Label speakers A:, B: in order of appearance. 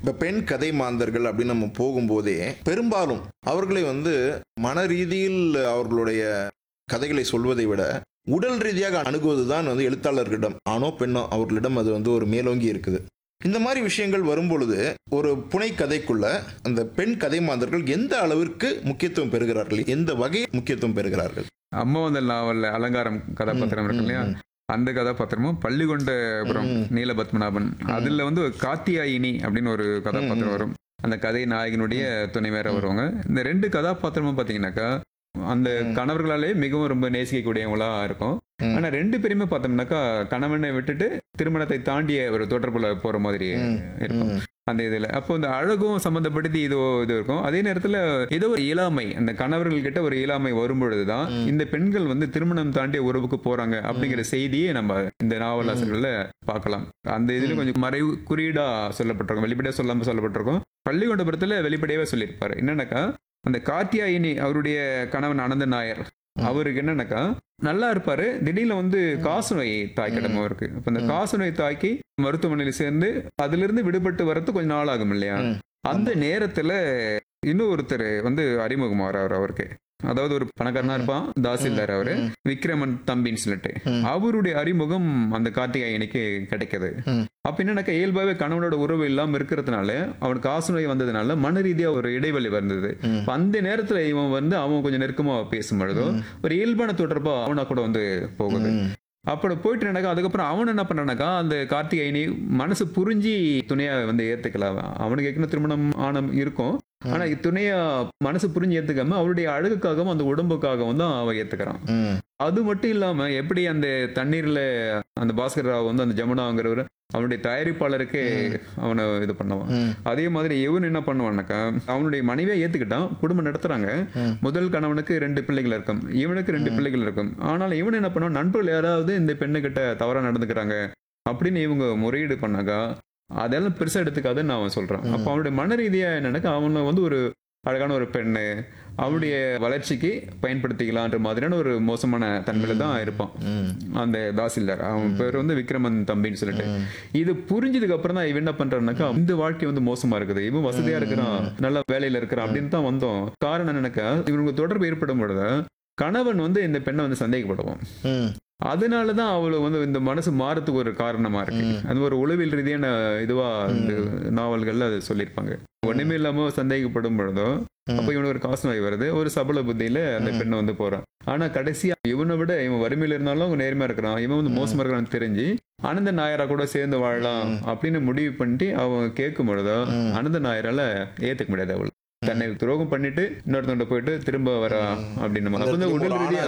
A: இப்போ பெண் கதை மாந்தர்கள் அப்படின்னு நம்ம போகும்போதே பெரும்பாலும் அவர்களை வந்து மன ரீதியில் அவர்களுடைய கதைகளை சொல்வதை விட உடல் ரீதியாக அணுகுவது தான் வந்து எழுத்தாளர்களிடம் ஆணோ பெண்ணோ அவர்களிடம் அது வந்து ஒரு மேலோங்கி இருக்குது இந்த மாதிரி விஷயங்கள் வரும்பொழுது ஒரு புனை கதைக்குள்ள அந்த பெண் கதை மாந்தர்கள் எந்த அளவிற்கு முக்கியத்துவம் பெறுகிறார்கள் எந்த வகை முக்கியத்துவம் பெறுகிறார்கள்
B: அம்மா வந்த நாவல்ல அலங்காரம் கதாபாத்திரம் இருக்கு இல்லையா அந்த கதாபாத்திரமும் பள்ளிகொண்டபுரம்
A: ம்.
B: நீலபத்மநாபன் அதுல வந்து ஒரு காத்தியாயினி அப்படின்னு ஒரு கதாபாத்திரம் வரும் அந்த கதை நாயகனுடைய துணை வேற வருவாங்க இந்த ரெண்டு கதாபாத்திரமும் பாத்தீங்கன்னாக்கா அந்த
A: ம்.
B: கணவர்களாலே மிகவும் ரொம்ப நேசிக்கக்கூடியவங்களா இருக்கும்
A: ம்.
B: ஆனா ரெண்டு பேருமே பார்த்தோம்னாக்கா கணவனை விட்டுட்டு திருமணத்தை தாண்டிய ஒரு தொடர்புல போற மாதிரி
A: ம்.
B: இருக்கும்
A: ம்.
B: அந்த இதுல அப்போ இந்த அழகும் சம்பந்தப்படுத்தி இது இது இருக்கும் அதே நேரத்துல ஏதோ ஒரு இயலாமை அந்த கணவர்கள் கிட்ட ஒரு இயலாமை வரும்பொழுதுதான்
A: ம்.
B: இந்த பெண்கள் வந்து திருமணம் தாண்டிய உறவுக்கு போறாங்க அப்படிங்கிற செய்தியே நம்ம இந்த நாவலாசிரியர்கள்ல பார்க்கலாம் அந்த இதுல
A: ம்.
B: கொஞ்சம் மறைவு குறியீடா சொல்லப்பட்டிருக்கும் வெளிப்படையா சொல்லாம சொல்லப்பட்டிருக்கும் பள்ளிகொண்டபுரத்துல வெளிப்படையாவே சொல்லியிருப்பாரு என்னன்னாக்கா அந்த காத்தியாயினி அவருடைய கணவன் அனந்த நாயர் அவருக்கு என்னன்னாக்கா நல்லா இருப்பாரு திடீர்னு வந்து காசநோய் தாய் கடமை இருக்கு இப்ப இந்த
A: ம்.
B: காசநோய் தாய்க்கு மருத்துவமனையில சேர்ந்து அதுல இருந்து விடுபட்டு வரது கொஞ்ச நாள் ஆகும் இல்லையா
A: ம்.
B: அந்த நேரத்துல இன்னும் ஒருத்தர் வந்து அறிமுகமாறாரு அவருக்கு அதாவது ஒரு பணக்காரனா இருப்பான் தாசில்தார் அவரு
A: ம்.
B: விக்ரமன் தம்பின்னு சொல்லிட்டு
A: ம்.
B: அவருடைய அறிமுகம் அந்த கார்த்திகாயனுக்கு கிடைக்குது
A: ம்.
B: அப்ப என்னன்னாக்கா இயல்பாவே கணவனோட உறவு இல்லாம இருக்கிறதுனால அவனுக்கு காசநோய் வந்ததுனால மன ரீதியா ஒரு இடைவெளி வந்தது
A: ம்.
B: அப்ப அந்த நேரத்துல இவன் வந்து அவன் கொஞ்சம் நெருக்கமா பேசும் பொழுதோ
A: ம்.
B: ஒரு இயல்பான தொடர்பா அவனா கூட வந்து போகுது
A: ம்.
B: அப்படி போயிட்டு நடக்கா அதுக்கப்புறம் அவன் என்ன பண்ணானாக்கா அந்த கார்த்திகைனி மனசு புரிஞ்சு துணையா வந்து ஏத்துக்கலாம் அவனுக்கு ஏற்கனவே திருமணம் ஆனம் இருக்கும் ஆனா துணையா மனசு புரிஞ்சு ஏத்துக்காம அவருடைய அழகுக்காகவும் அந்த உடம்புக்காகவும் தான் அவன் ஏத்துக்கிறான்
A: ம்.
B: அது மட்டும் இல்லாம எப்படி அந்த தண்ணீர்ல அந்த பாஸ்கர் ராவ் வந்து அந்த ஜமுனாங்கிறவர் அவனுடைய தயாரிப்பாளருக்கு அவனை இது பண்ணுவான்
A: ம்.
B: அதே மாதிரி இவன் என்ன பண்ணுவான்னாக்கா அவனுடைய மனைவியை ஏத்துக்கிட்டான் குடும்பம் நடத்துறாங்க
A: ம்.
B: முதல் கணவனுக்கு ரெண்டு பிள்ளைகள் இருக்கும் இவனுக்கு ரெண்டு பிள்ளைகள் இருக்கும் ஆனால் இவன் என்ன பண்ணுவான் நண்பர்கள் யாராவது இந்த பெண்ணுகிட்ட தவறா நடந்துக்கிறாங்க அப்படின்னு இவங்க முறையீடு பண்ணாக்கா அதெல்லாம் பெருசா எடுத்துக்காதுன்னு நான் அவன் சொல்றான்
A: ம்.
B: அப்போ அவனுடைய மன ரீதியா என்னன்னாக்கா அவனை வந்து ஒரு அழகான ஒரு பெண்ணு அவனுடைய வளர்ச்சிக்கு பயன்படுத்திக்கலான்ற மாதிரியான ஒரு மோசமான தன்மையில தான் இருப்பான்
A: ம்.
B: அந்த தாசில்தார் அவன் பேர் வந்து விக்ரமன் தம்பின்னு சொல்லிட்டு
A: ம்.
B: இது புரிஞ்சதுக்கு அப்புறம் தான் இவன் என்ன பண்றான்னாக்கா இந்த வாழ்க்கை வந்து மோசமா இருக்குது இவன் வசதியா இருக்கிறான் நல்ல வேலையில இருக்கிறான் அப்படின்னு தான் வந்தோம் காரணம் என்னன்னாக்கா இவங்க தொடர்பு ஏற்படும் பொழுது கணவன் வந்து இந்த பெண்ணை வந்து சந்தேகப்படுவான்
A: ம்.
B: அதனாலதான் அவளை வந்து இந்த மனசு மாறத்துக்கு ஒரு காரணமா இருக்கு
A: ம்.
B: அது ஒரு உளவியல் ரீதியான இதுவா இந்த நாவல்கள்ல அது சொல்லியிருப்பாங்க ஒண்ணுமே இல்லாம சந்தேகப்படும் பொழுதோ அப்ப இவனுக்கு ஒரு காசு நோய் வருது ஒரு சபல புத்தியில அந்த
A: ம்.
B: பெண்ணை வந்து போறான் ஆனா கடைசியா இவனை விட இவன் வறுமையில இருந்தாலும் அவன் நேர்மையா இருக்கிறான் இவன் வந்து
A: ம்.
B: மோசமா இருக்கிறான்னு தெரிஞ்சு அனந்த நாயரா கூட சேர்ந்து வாழலாம்
A: ம்.
B: அப்படின்னு முடிவு பண்ணிட்டு அவன் கேட்கும் பொழுதோ
A: ம்.
B: அனந்த நாயரால ஏத்துக்க முடியாது அவள் தன்னை துரோகம் பண்ணிட்டு இன்னொருத்தவங்க போயிட்டு திரும்ப வரா
A: ம்.
B: அப்படின்னு
A: அந்த
B: அப்ப வந்து
A: இடத்துல
B: உடல்
A: ஒரு
B: ரீதியா